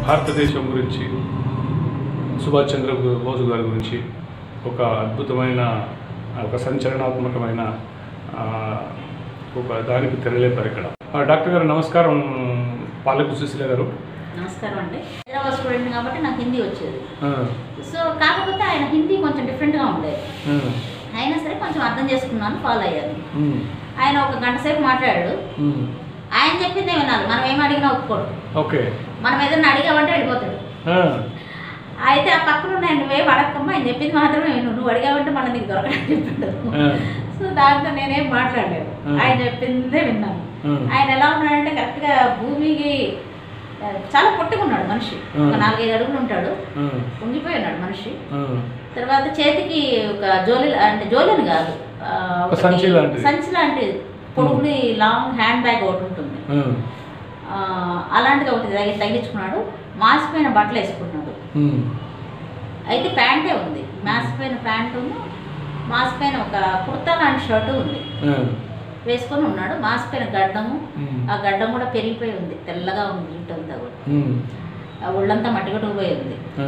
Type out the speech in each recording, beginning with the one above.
భారతదేశం గురించి సుభాష్ చంద్ర బోసు గారి గురించి ఒక అద్భుతమైన ఒక సంచలనాత్మకమైన ఆ, ఒక దానికి తెరలేపారు ఇక్కడ ఆ, డాక్టర్ గారు నమస్కారం పాలకు సుశీల గారు నమస్కారం అండి హైదరాబాద్ స్టూడెంట్ కాబట్టి నాకు హిందీ వచ్చేది ఆ, సో కాకపోతే ఆయన హిందీ కొంచెం డిఫరెంట్గా ఉండేది ఆ, అయినా సరే కొంచెం అర్థం చేసుకున్నాను ఫాలో అయ్యాను ఉమ్, ఆయన ఒక గంట సేపు మాట్లాడాడు ఉమ్, ఆయన చెప్పిందే వినాలి మనం ఏం అడిగినా ఒప్పుకోడు ఓకే మనం ఏదైనా అడిగామంటే వెళ్ళిపోతాడు ఆ, అయితే ఆ పక్కన ఉన్న నువ్వేం అడగమ్మా ఆయన చెప్పింది మాత్రమే విను నువ్వు అడిగావంటే మళ్ళీ నీకు దొరకడం చెప్పాడు ఆ, సో దాంతో నేనేం మాట్లాడలేదు ఆ. ఆయన చెప్పిందే విన్నాను ఆ, ఆయన ఎలా ఉన్నాడంటే కరెక్ట్గా భూమికి ఆ, చాలా పొట్టుకున్నాడు మనిషి ఒక ఆ. నాలుగైదు అడుగులు ఉంటాడు ఆ, ఉంగిపోయి ఉన్నాడు మనిషి ఆ, తర్వాత చేతికి ఒక జోలి అంటే జోలిని కాదు ఆ, ఒక ఒకటి సంచి లాంటిది. సంచి లాంటిది పొడుగుని లాంగ్ హ్యాండ్ బ్యాగ్ ఒకటి ఉంటుంది ఆ, ఆ, అలాంటిది ఒకటి తగి తగిలించుకున్నాడు మాసిపోయిన బట్టలు వేసుకున్నాడు ఉమ్, అయితే ప్యాంటే ఉంది మాసిపోయిన ప్యాంటు మాసిపోయిన ఒక కుర్తా లాంటి షర్టు ఉంది ఆ, వేసుకొని ఉన్నాడు మాసిపోయిన గడ్డము ఉమ్, ఆ గడ్డం కూడా పెరిగిపోయి ఉంది తెల్లగా ఉంది జుట్టు అంతా కూడా ఉమ్, ఆ ఒళ్ళంతా మట్టిగట్టుకుపోయి ఉంది ఆ.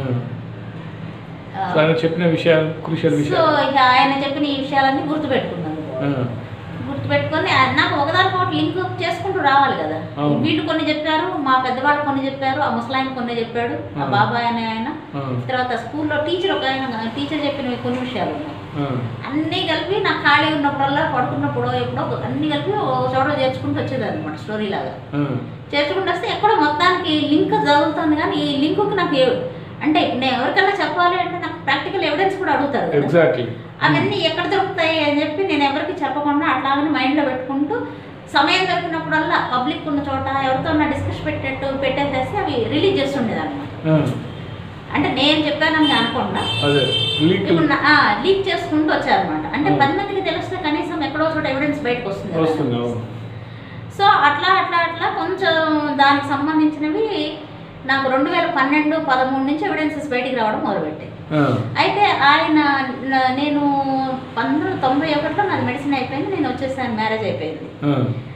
ఆ, సో ఆయన చెప్పిన విషయాలు క్రూషియల్ సో విషయాలు ఇక ఆయన చెప్పిన ఈ విషయాలన్నీ గుర్తుపెట్టుకున్నాను ఆ, గుర్తుపెట్టుకొని ఆ నాకు ఒకదానికి ఒకటి లింక్ చేసుకుంటూ రావాలి కదా అవును. వీళ్ళు కొన్ని చెప్పారు మా పెద్దవాళ్ళు కొన్ని చెప్పారు ఆ ముసలాయన కొన్ని చెప్పాడు ఆ అవును. బాబాయ్ అనే ఆయన ఆ, తర్వాత స్కూల్లో టీచర్ ఒక ఆయన టీచర్ చెప్పిన కొన్ని విషయాలు ఉన్నాయి ఆ, అన్నీ కలిపి నాకు ఖాళీ ఉన్నప్పుడల్లా పడుకున్నప్పుడు ఎప్పుడో అన్నీ కలిపి ఒక చోట చేర్చుకుంటూ వచ్చేది అనమాట స్టోరీ లాగా ఆ, చేర్చుకుంటూ వస్తే ఎక్కడో మొత్తానికి లింక్ చదువుతుంది కానీ ఈ లింకుకి నాకు ఏ- అంటే నేను ఎవరికైనా చెప్పాలి అంటే నాకు ప్రాక్టికల్ ఎవిడెన్స్ కూడా అడుగుతారు కదా. ఎగ్జాక్ట్లీ అవన్నీ ఎక్కడ దొరుకుతాయి అని చెప్పి నేను ఎవరికి చెప్పకుండా అట్లాగని మైండ్లో పెట్టుకుంటూ సమయం దొరికినప్పుడల్లా పబ్లిక్ ఉన్న చోట ఎవరితో డిస్కస్ పెట్టేట్టు పెట్టేసేసి అవి రిలీజ్ చేస్తుండేది అనమాట ఆ, అంటే నేను చెప్పానని అనుకోకుండా అదే లీక్ ఇప్పుడు లీక్ చేసుకుంటూ వచ్చారనమాట అంటే Hmm. పది మందికి తెలిస్తే కనీసం ఎక్కడో చోట ఎవిడెన్స్ బయటకు వస్తుంది కదా. వస్తుంది అవును సో అట్లా అట్లా అట్లా కొంచెం దానికి సంబంధించినవి నాకు రెండు వేల పన్నెండు పదమూడు నుంచి ఎవిడెన్సెస్ బయటికి రావడం మొదలుపెట్టాయి ఆ, అయితే ఆయన న- నేను పంతొమ్మిది తొంభై ఒకటిలో నాది మెడిసిన్ అయిపోయింది నేను వచ్చేసాను మ్యారేజ్ అయిపోయింది ఆ,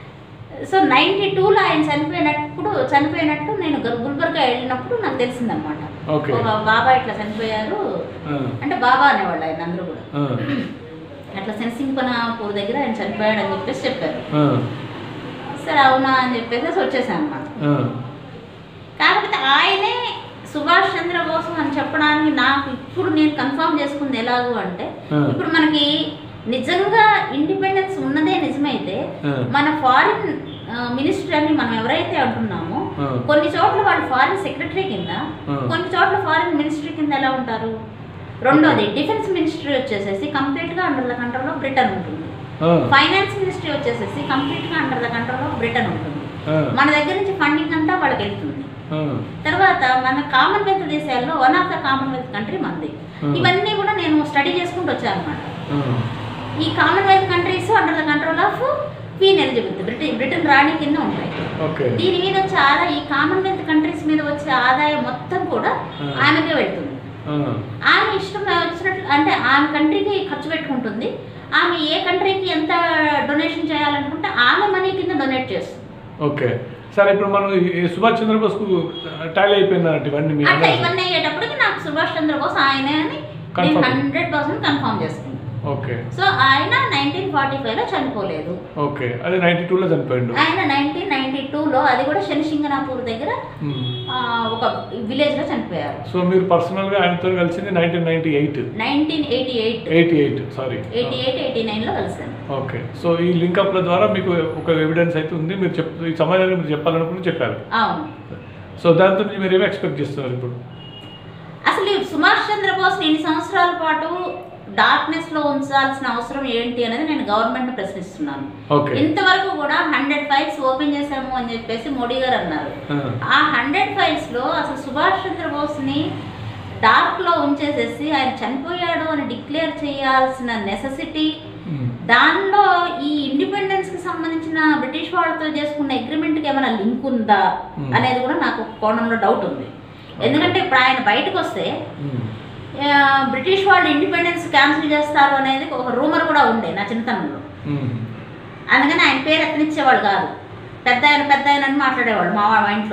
సో నైంటీ టూలో ఆయన చనిపోయినప్పుడు చనిపోయినట్టు నేను గుల్- గుల్బర్గా వెళ్ళినప్పుడు నాకు తెలిసిందనమాట ఓకే ఒక బాబా ఇట్లా చనిపోయారు ఆ, అంటే బాబా అనేవాళ్ళు ఆయన అందరూ కూడా ఆ, అట్లా సెన్సింగ్పనాపూర్ దగ్గర ఆయన చనిపోయాడు అని చెప్పేసి చెప్పారు ఆ, సరే అవునా అని చెప్పేసి వచ్చేసాను అనమాట ఆ, కాకపోతే ఆయనే సుభాష్ చంద్రబోస్ అని చెప్పడానికి నాకు ఇప్పుడు నేను కన్ఫర్మ్ చేసుకుంది ఎలాగూ అంటే ఆ. ఇప్పుడు మనకి నిజంగా ఇండిపెండెన్స్ ఉన్నదే నిజమైతే ఆ. మన ఫారిన్ మినిస్టర్ అని మనం ఎవరైతే అంటున్నామో ఆ. కొన్ని చోట్ల వాళ్ళు ఫారిన్ సెక్రటరీ కింద ఆ. కొన్ని చోట్ల ఫారిన్ మినిస్ట్రీ కింద ఎలా ఉంటారు రెండోది డిఫెన్స్ మినిస్ట్రీ వచ్చేసేసి కంప్లీట్ గా under the control of Britain ఉంటుంది ఆ, ఫైనాన్స్ మినిస్ట్రీ వచ్చేసేసి కంప్లీట్ గా under the control of Britain ఉంటుంది ఆ, మన దగ్గర నుంచి ఫండింగ్ అంతా వాళ్ళకి వెళ్తుంది ఆ, తర్వాత మన కామన్వెల్త్ దేశాల్లో one of the Commonwealth country మంది Hmm. ఇవన్నీ కూడా నేను స్టడీ చేసుకుంటూ వచ్చాను అనమాట ఆ, ఈ Commonwealth countries under the control of Queen Elizabeth Britain Britain రాణి కింద ఉంటాయి ఓకే దీని మీద వచ్చే ఆదాయం ఈ కామన్వెల్త్ కంట్రీస్ మీద వచ్చే ఆదాయం మొత్తం కూడా Hmm. ఆమెకే వెళ్తుంది ఆ, ఆమె ఇష్టం వచ్చినట్లు అంటే ఆమె కంట్రీకి ఖర్చు పెట్టుకుంటుంది ఆమె ఏ కంట్రీకి ఎంత డొనేషన్ చేయాలనుకుంటే ఆమె మనీ కింద డొనేట్ చేస్తుంది ఓకే సరే ఇప్పుడు మనం ఈ- ఈ సుభాష్ చంద్రబోస్కు టాలీ అయిపోయిందంటే ఇవన్నీ మీ అట్లా అన్నారు. ఇవన్నీ అయ్యేటప్పటికి నాకు సుభాష్ చంద్రబోస్ ఆయనే అని నేను Confirm. హండ్రెడ్ పర్సెంట్ కన్ఫర్మ్ చేసుకున్నాను ఓకే సో ఆయన నైన్టీన్ ఫార్టీ ఫైవ్లో చనిపోలేదు ఓకే అది నైన్టీ టూలో చనిపోయిండు ఆయన నైన్టీన్ నైన్టీ టూలో అది కూడా శనిసింగనాపూర్ దగ్గర ఉమ్. ఆ, ఒక విలేజ్లో చనిపోయారు సో మీరు పర్సనల్గా ఆయనతో కలిసింది nineteen ninety eight nineteen eighty eight eighty eight sorry eighty eight eighty నైన్లో కలిసాను ఓకే సో ఈ లింకప్ల ద్వారా మీకు ఒక ఎవిడెన్స్ అయితే ఉంది మీరు చెప్ ఈ సమాజానికి మీరు చెప్పాలనుకుని చెప్పారు అవును సో దాంతో నుంచి మీరు ఏమి ఎక్స్పెక్ట్ చేస్తున్నారు ఇప్పుడు అసలు ఈ సుభాష్ చంద్రబోస్ ఎన్ని సంవత్సరాల పాటు డార్క్నెస్ లో ఉంచాల్సిన అవసరం ఏంటి అనేది నేను గవర్నమెంట్ ప్రశ్నిస్తున్నాను ఓకే ఇంతవరకు కూడా హండ్రెడ్ ఫైల్స్ ఓపెన్ చేశాము అని చెప్పేసి మోడీ గారు అన్నారు ఆ, ఆ హండ్రెడ్ ఫైల్స్ లో అసలు సుభాష్ చంద్రబోస్ ని డార్క్ లో ఉంచేసేసి ఆయన చనిపోయాడు అని డిక్లేర్ చేయాల్సిన నెసెసిటీ ఉమ్, దానిలో ఈ ఇండిపెండెన్స్ కి సంబంధించిన బ్రిటిష్ వాళ్ళతో చేసుకున్న అగ్రిమెంట్ కి ఏమైనా లింక్ ఉందా Hmm. అనేది కూడా నాకు ఒక కోణంలో డౌట్ ఉంది ఎందుకంటే ఇప్పుడు ఆయన బయటకు వస్తే ఉమ్, ఆ, బ్రిటిష్ వాళ్ళు ఇండిపెండెన్స్ క్యాన్సిల్ చేస్తారు అనేది ఒక రూమర్ కూడా ఉండే నా చిన్నతనంలో ఉమ్, అందుకని ఆయన పేరు ఎత్తనిచ్చేవాళ్ళు కాదు పెద్ద ఆయన పెద్ద ఆయన అని మాట్లాడేవాళ్ళు మా వా- మా ఇంట్లో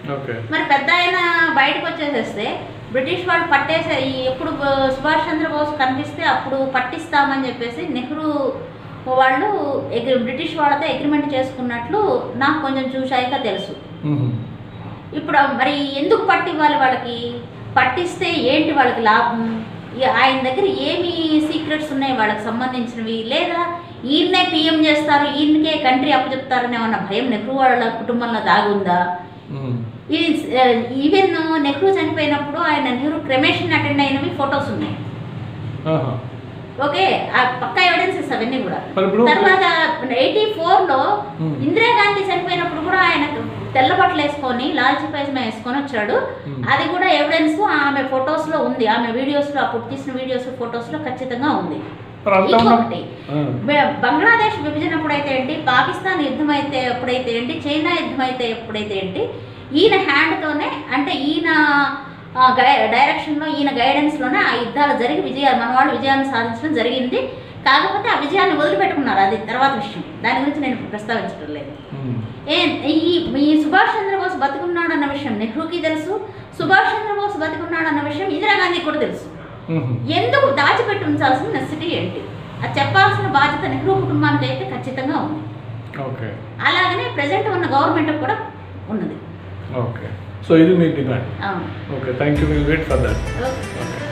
ఓకే మరి పెద్ద ఆయన బయటకు వచ్చేసేస్తే బ్రిటిష్ వాళ్ళు పట్టేసే ఈ ఎప్పుడు బ- సుభాష్ చంద్రబోస్ కనిపిస్తే అప్పుడు పట్టిస్తామని చెప్పేసి నెహ్రూ వాళ్ళు ఎగ్రి బ్రిటిష్ వాళ్ళతో అగ్రిమెంట్ చేసుకున్నట్లు నాకు కొంచెం చూశాక తెలుసు మ్మ్. ఇప్పుడు మరి ఎందుకు పట్టివ్వాలి వాళ్ళకి పట్టిస్తే ఏంటి వాళ్ళకి లాభం ఈ- ఆయన దగ్గర ఏమి సీక్రెట్స్ ఉన్నాయి వాళ్ళకి సంబంధించినవి లేదా ఈయన్నే పిఎం చేస్తారు ఈయనకే కంట్రీ అప్పచెప్తారనే ఏమన్నా భయం నెహ్రూ వాళ్ళ కుటుంబంలో దాగుందా మ్మ్. ఇది ఈవెన్ నెహ్రూ చనిపోయినప్పుడు ఆయన నెహ్రూ క్రెమేషన్ అటెండ్ అయినవి ఫొటోస్ ఉన్నాయి ఆహా. ఓకే ఆ పక్కా ఎవిడెన్సెస్ అవన్నీ కూడా మరి ఇప్పుడు తర్వాత ఎయిటీ ఫోర్లో Hmm. ఇందిరాగాంధీ చనిపోయినప్పుడు కూడా ఆయన తెల్ల బట్టలు వేసుకొని లాల్చి పైజమా వేసుకొని వచ్చాడు Hmm. అది కూడా ఎవిడెన్స్ ఆమె photos లో ఉంది ఆమె videos లో అప్పుడు తీసిన వీడియోస్ లో ఖచ్చితంగా ఉంది మరి అంతా ఉన్న ఇంకొకటి ఆ. బె- బంగ్లాదేశ్ విభజన ఎప్పుడైతే ఏంటి పాకిస్తాన్ యుద్ధం అయితే ఎప్పుడైతే ఏంటి చైనా యుద్ధం అయితే ఎప్పుడైతే ఏంటి ఈయన హ్యాండ్తోనే అంటే ఈయన ఆ, గై డైరెక్షన్లో ఈయన గైడెన్స్లోనే ఆ యుద్ధాలు జరిగి విజయాలు మన వాళ్ళు విజయాన్ని సాధించడం జరిగింది కాకపోతే ఆ విజయాన్ని వదిలిపెట్టుకున్నారు అది తర్వాత విషయం దాని గురించి నేను ఇప్పుడు ప్రస్తావించడం లేదు మ్మ్. ఏ ఈ ఈ సుభాష్ చంద్రబోస్ బతుకున్నాడు అన్న విషయం నెహ్రూకి తెలుసు సుభాష్ చంద్రబోస్ బతుకున్నాడు అన్న విషయం ఇందిరాగాంధీకి కూడా తెలుసు మ్మ్. ఎందుకు దాచిపెట్టి ఉంచాల్సిన నెసిటీ ఏంటి అది చెప్పాల్సిన బాధ్యత నెహ్రూ కుటుంబానికి అయితే ఖచ్చితంగా ఉంది ఓకే అలాగనే ప్రజెంట్ ఉన్న గవర్నమెంట్ కూడా ఉన్నది ఓకే సో ఇది మీ డిమాండ్ అవును okay thank you will wait for that okay okay